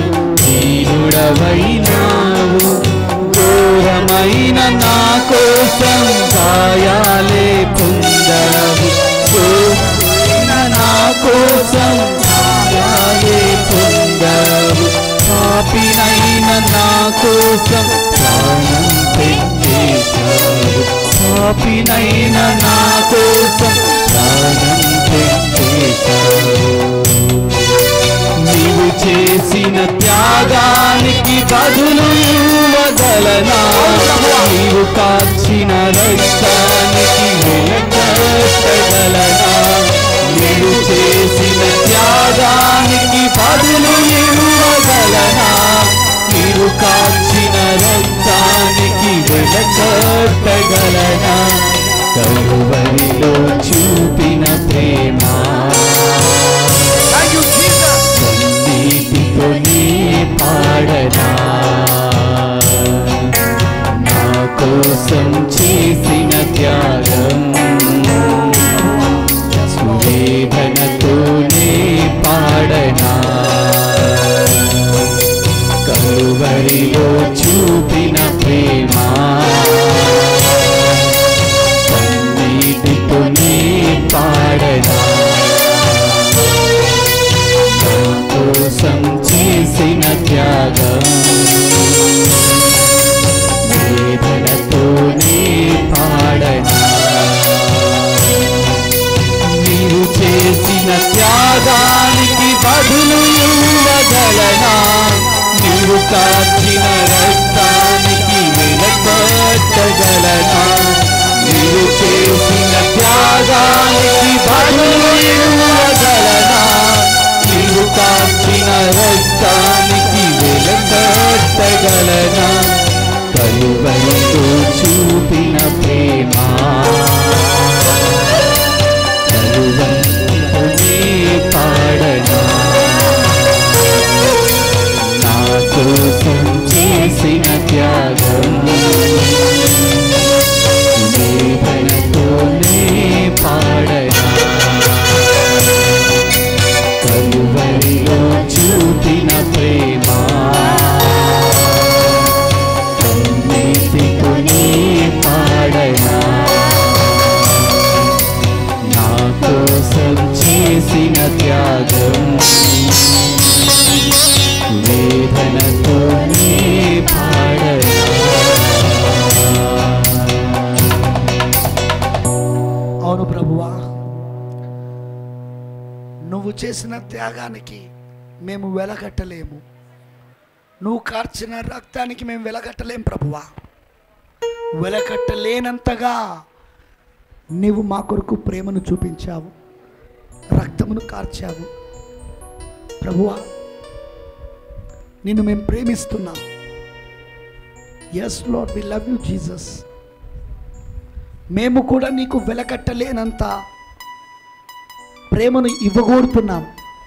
తీరుడవైనావు ఘోరమైన నా కోసం గాయాలే పొందావు ఘోరమైన నా కోసం గాయాలే పొందావు పాపినైన నా కోసం ప్రాణం పెట్టేశావు పాపినైన నా కోసం ప్రాణం పెట్టేశావు నీవు చేసిన త్యాగానికి బదులు ఇవ్వగలనా నీవు కాచిన రక్తానికి వెలకట్టగలనా నీవు చేసిన త్యాగానికి బదులు ఇవ్వగలనా నీవు కాచిన రక్తానికి వెలకట్టగలనా కలువరిలో చూపిన ప్రేమ Thank you, Jesus. సంగీతితోనే పాడనా నా కోసం చేసిన త్యాగం వేదనతోనే పాడనా కలువరిలో చూపిన ప్రేమ సంగీతితోనే పాడనా కోసం చేసిన త్యాగం వేదనతోనే పాడనా నీవు చేసిన త్యాగానికి బదులు ఇవ్వగలనా నీవు కాచిన రక్తానికి వెలకట్టగలనా నీవు చేసిన త్యాగానికి బదులు ఇవ్వగలనా నీవు కాచిన రక్తానికి వెలకట్టగలనా కలువరితో చూపిన ప్రేమ కలువంతునే పాడనా నా కోసం చేసిన త్యాగం వేదనతోనే పాడనా కలువరిలో చూపిన ప్రేమ కన్నీటితోనే పాడనా నా కోసం చేసిన త్యాగం వేదనతోనే పాడనా అవును ప్రభువా నువ్వు చేసిన త్యాగానికి మేము వెలగట్టలేము నువ్వు కార్చిన రక్తానికి మేము వెలగట్టలేం ప్రభువా వెలకట్టలేనంతగా నీవు మా కొరకు ప్రేమను చూపించావు రక్తమును కార్చావు ప్రభువా నిన్ను మేము ప్రేమిస్తున్నాం yes Lord we love you Jesus మేము కూడా నీకు వెలకట్టలేనంత ప్రేమను ఇవ్వగోరుతున్నాం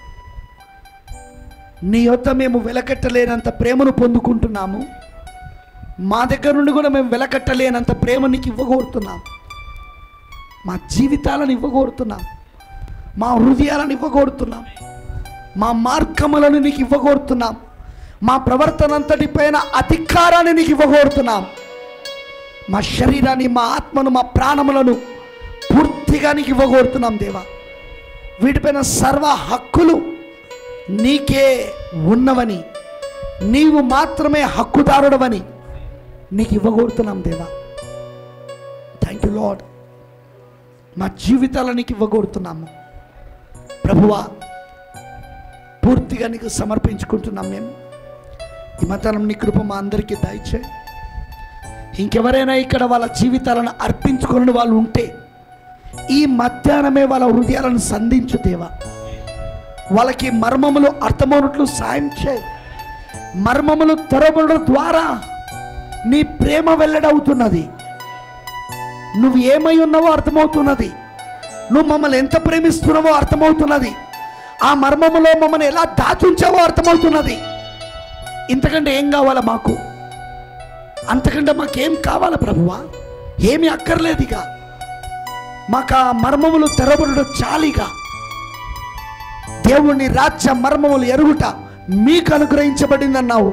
నీ యొద్ద మేము వెలకట్టలేనంత ప్రేమను పొందుకుంటున్నాము మా దగ్గర నుండి కూడా మేము వెలకట్టలేనంత ప్రేమ నీకు ఇవ్వగోరుతున్నాం మా జీవితాలను ఇవ్వగోరుతున్నాం మా హృదయాలను ఇవ్వగోరుతున్నాం మా మార్గములను నీకు ఇవ్వగోరుతున్నాం మా ప్రవర్తన అంతటి పైన అధికారాన్ని నీకు ఇవ్వగోరుతున్నాం మా శరీరాన్ని మా ఆత్మను మా ప్రాణములను పూర్తిగా నీకు ఇవ్వగోరుతున్నాం దేవా వీటిపైన సర్వ హక్కులు నీకే ఉన్నవని నీవు మాత్రమే హక్కుదారుడవని నీకు ఇవ్వగోరుతున్నాం దేవా థ్యాంక్ యూ లాడ్ మా జీవితాలను నీకు ఇవ్వగోరుతున్నాము ప్రభువా పూర్తిగా నీకు సమర్పించుకుంటున్నాం మేము ఈ మతానం నీ కృప మా అందరికీ దయచే ఇంకెవరైనా ఇక్కడ వాళ్ళ జీవితాలను అర్పించుకుని వాళ్ళు ఉంటే ఈ మధ్యాహ్నమే వాళ్ళ హృదయాలను సంధించు దేవా వాళ్ళకి మర్మములు అర్థమవునట్లు సాయం చేయి మర్మములు తెరవడం ద్వారా నీ ప్రేమ వెల్లడవుతున్నది నువ్వు ఏమై ఉన్నావో అర్థమవుతున్నది నువ్వు మమ్మల్ని ఎంత ప్రేమిస్తున్నావో అర్థమవుతున్నది ఆ మర్మములో మమ్మల్ని ఎలా దాచుంచావో అర్థమవుతున్నది ఇంతకంటే ఏం కావాలా మాకు అంతకంటే మాకేం కావాలా ప్రభువా ఏమి అక్కర్లేదు ఇక మాకు ఆ మర్మములు తెరబడుట చాలిగా దేవుని రాజ్య మర్మములు ఎరుగుట మీకు అనుగ్రహించబడిందన్నావు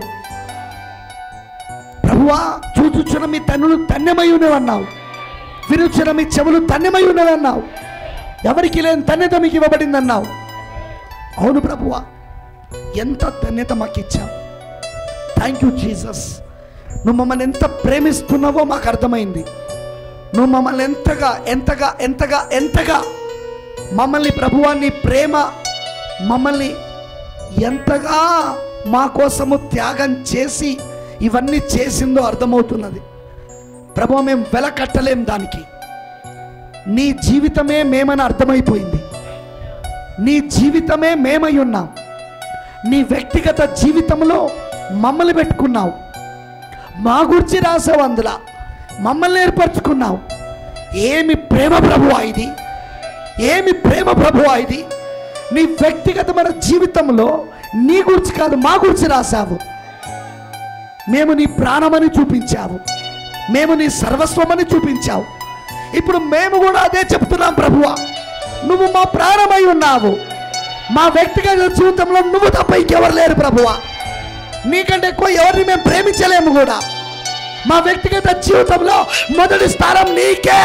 ప్రభువా చూచుచున్న మీ తన్నులు ధన్యమై ఉన్నవన్నావు వినుచున్న మీ చెవులు ధన్యమై ఉన్నవన్నావు ఎవరికి లేని ధన్యత మీకు ఇవ్వబడిందన్నావు అవును ప్రభువా ఎంత ధన్యత మాకు ఇచ్చావు థ్యాంక్ యూ జీసస్ నువ్వు మమ్మల్ని ఎంత ప్రేమిస్తున్నావో మాకు అర్థమైంది నువ్వు మమ్మల్ని ఎంతగా ఎంతగా ఎంతగా ఎంతగా మమ్మల్ని ప్రభువా నీ ప్రేమ మమ్మల్ని ఎంతగా మా కోసము త్యాగం చేసి ఇవన్నీ చేసిందో అర్థమవుతున్నది ప్రభు మేము వెల కట్టలేం దానికి నీ జీవితమే మేమని అర్థమైపోయింది నీ జీవితమే మేమై ఉన్నాం నీ వ్యక్తిగత జీవితంలో మమ్మల్ని పెట్టుకున్నావు మా గురించి రాసావు అందులో మమ్మల్ని ఏర్పరచుకున్నావు ఏమి ప్రేమ ప్రభువా ఇది ఏమి ప్రేమ ప్రభువా ఇది నీ వ్యక్తిగతమైన జీవితంలో నీ గురించి కాదు మా గురించి రాసావు మేము నీ ప్రాణమని చూపించావు మేము నీ సర్వస్వమని చూపించావు ఇప్పుడు మేము కూడా అదే చెప్తున్నాం ప్రభువా నువ్వు మా ప్రాణమై ఉన్నావు మా వ్యక్తిగత జీవితంలో నువ్వు తప్ప ఇంకెవరు లేరు ప్రభువా నీకంటే ఎక్కువ ఎవరిని మేము ప్రేమించలేము కూడా మా వ్యక్తిగత జీవితంలో మొదటి స్థానం నీకే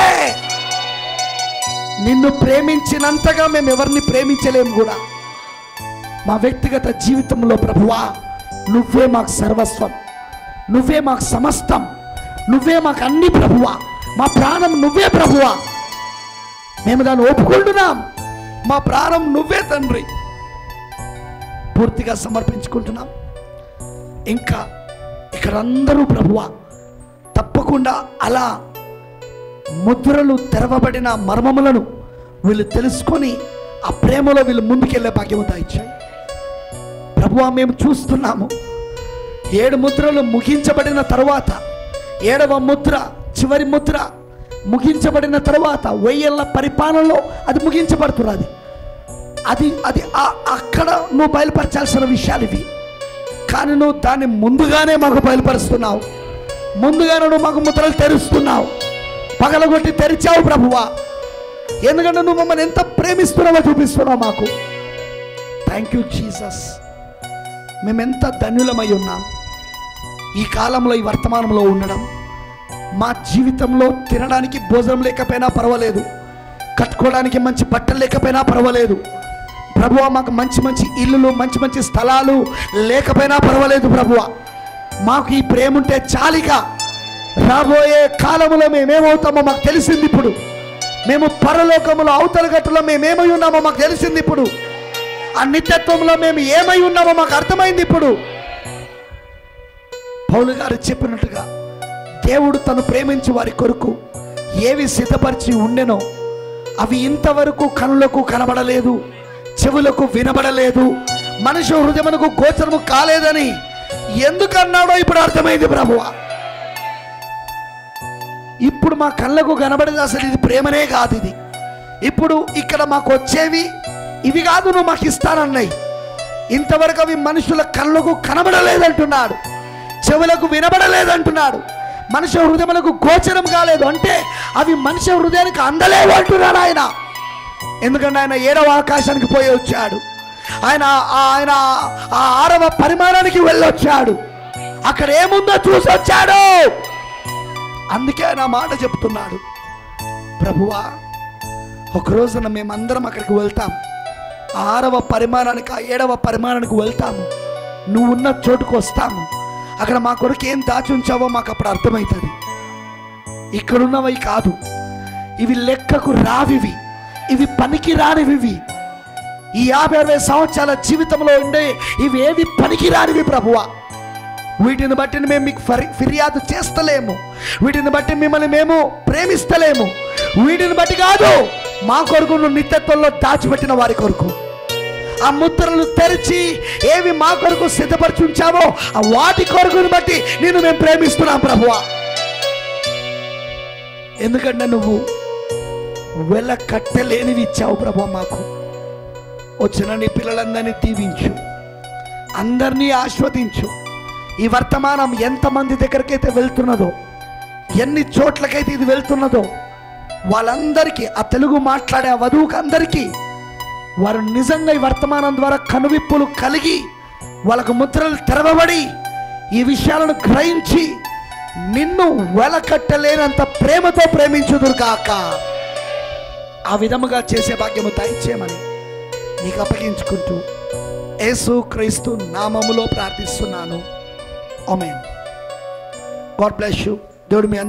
నిన్ను ప్రేమించినంతగా మేము ఎవరిని ప్రేమించలేము కూడా మా వ్యక్తిగత జీవితంలో ప్రభువా నువ్వే మాకు సర్వస్వం నువ్వే మాకు సమస్తం నువ్వే మాకు అన్ని ప్రభువా మా ప్రాణం నువ్వే ప్రభువా మేము దాన్ని ఒప్పుకుంటున్నాం మా ప్రాణం నువ్వే తండ్రి పూర్తిగా సమర్పించుకుంటున్నాం ఇంకా ఇక్కడ అందరూ ప్రభువా తప్పకుండా అలా ముద్రలు తెరవబడిన మర్మములను వీళ్ళు తెలుసుకొని ఆ ప్రేమలో వీళ్ళు ముందుకెళ్ళే భాగ్యం ఇచ్చాయి ప్రభువా మేము చూస్తున్నాము ఏడు ముద్రలు ముగించబడిన తరువాత ఏడవ ముద్ర చివరి ముద్ర ముగించబడిన తరువాత వెయ్యేళ్ళ పరిపాలనలో అది ముగించబడుతున్నది అది అది ఆ- అక్కడ నువ్వు బయలుపరచాల్సిన విషయాలు ఇవి కానీ నువ్వు దాన్ని ముందుగానే మాకు బయలుపరుస్తున్నావు ముందుగానే నువ్వు మాకు ముద్రలు తెరుస్తున్నావు పగలగొట్టి తెరిచావు ప్రభువా ఎందుకంటే నువ్వు మమ్మల్ని ఎంత ప్రేమిస్తున్నావో చూపిస్తున్నావు మాకు థ్యాంక్ యూ జీసస్ మేమెంత ధన్యులమై ఉన్నాం ఈ కాలంలో ఈ వర్తమానంలో ఉండడం మా జీవితంలో తినడానికి భోజనం లేకపోయినా పర్వాలేదు కట్టుకోవడానికి మంచి బట్టలు లేకపోయినా పర్వాలేదు ప్రభువ మాకు మంచి మంచి ఇల్లులు మంచి మంచి స్థలాలు లేకపోయినా పర్వాలేదు ప్రభువ మాకు ఈ ప్రేమ ఉంటే చాలిగా రాబోయే కాలంలో మేమేమవుతామో మాకు తెలిసింది ఇప్పుడు మేము పరలోకములో అవతల గట్టులో మేమేమై ఉన్నామో మాకు తెలిసింది ఇప్పుడు ఆ నిత్యత్వంలో మేము ఏమై ఉన్నామో మాకు అర్థమైంది ఇప్పుడు పౌలు గారు చెప్పినట్టుగా దేవుడు తను ప్రేమించి వారి కొరకు ఏవి సిద్ధపరిచి ఉండెనో అవి ఇంతవరకు కనులకు కనబడలేదు చెవులకు వినబడలేదు మనిషి హృదయమునకు గోచరము కాలేదని ఎందుకు అన్నాడో ఇప్పుడు అర్థమైంది ప్రభువా ఇప్పుడు మా కళ్ళకు కనబడేది అసలు ఇది ప్రేమనే కాదు ఇది ఇప్పుడు ఇక్కడ మాకు వచ్చేవి ఇవి కాదు నువ్వు మాకు ఇస్తానన్నాయి ఇంతవరకు అవి మనుషుల కళ్ళకు కనబడలేదంటున్నాడు చెవులకు వినబడలేదంటున్నాడు మనుష్య హృదయములకు గోచరం కాలేదు అంటే అవి మనుష్య హృదయానికి అందలేవు అంటున్నాడు ఆయన ఎందుకంటే ఆయన ఏడవ ఆకాశానికి పోయి వచ్చాడు ఆయన ఆ- ఆయన ఆ ఆరవ పరిమాణానికి వెళ్ళొచ్చాడు అక్కడ ఏముందో చూసి వచ్చాడు అందుకే ఆయన ఆ మాట చెప్తున్నాడు ప్రభువా ఒక రోజున మేమందరం అక్కడికి వెళ్తాం ఆ ఆరవ పరిమాణానికి ఆ ఏడవ పరిమాణానికి వెళ్తాము నువ్వు ఉన్న చోటుకు వస్తాము అక్కడ మా కొరకు ఏం దాచి ఉంచావో మాకు అప్పుడు అర్థమవుతుంది ఇక్కడున్నవి కాదు ఇవి లెక్కకు రావివి ఇవి పనికి రానివి ఇవి. ఈ యాభై అరవై సంవత్సరాల జీవితంలో ఉండే ఇవి ఏవి పనికి రానివి ప్రభువా వీటిని బట్టి మేము మీకు ఫరి ఫిర్యాదు చేస్తలేము వీటిని బట్టి మిమ్మల్ని మేము ప్రేమిస్తలేము వీటిని బట్టి కాదు మా కొరకు నువ్వు నిత్యత్వంలో దాచిపెట్టిన వారి కొరకు ఆ ముద్రలు తెరిచి ఏవి మా కొరకు సిద్ధపరచుంచావో ఆ వాటి కొరకుని బట్టి నేను మేము ప్రేమిస్తున్నాం ప్రభువా ఎందుకంటే నువ్వు వెళ్ళ కట్టలేనివి ఇచ్చావు ప్రభు మాకు వచ్చిన నీ పిల్లలందరినీ దీవించు అందరినీ ఆస్వాదించు ఈ వర్తమానం ఎంతమంది దగ్గరకైతే వెళ్తున్నదో ఎన్ని చోట్లకైతే ఇది వెళ్తున్నదో వాళ్ళందరికీ ఆ తెలుగు మాట్లాడే ఆ వధువుకి అందరికీ వారు నిజంగా ఈ వర్తమానం ద్వారా కనువిప్పులు కలిగి వాళ్ళకు ముద్రలు తెరవబడి ఈ విషయాలను గ్రహించి నిన్ను వెలకట్టలేనంత ప్రేమతో ప్రేమించుదురు కాక ఆ విధముగా చేసే భాగ్యము దయచేయమని నీకు అప్పగించుకుంటూ యేసు క్రీస్తు నామములో ప్రార్థిస్తున్నాను ఆమెన్ గాడ్ బ్లెస్ యూ దేవుడు మీ అందరికీ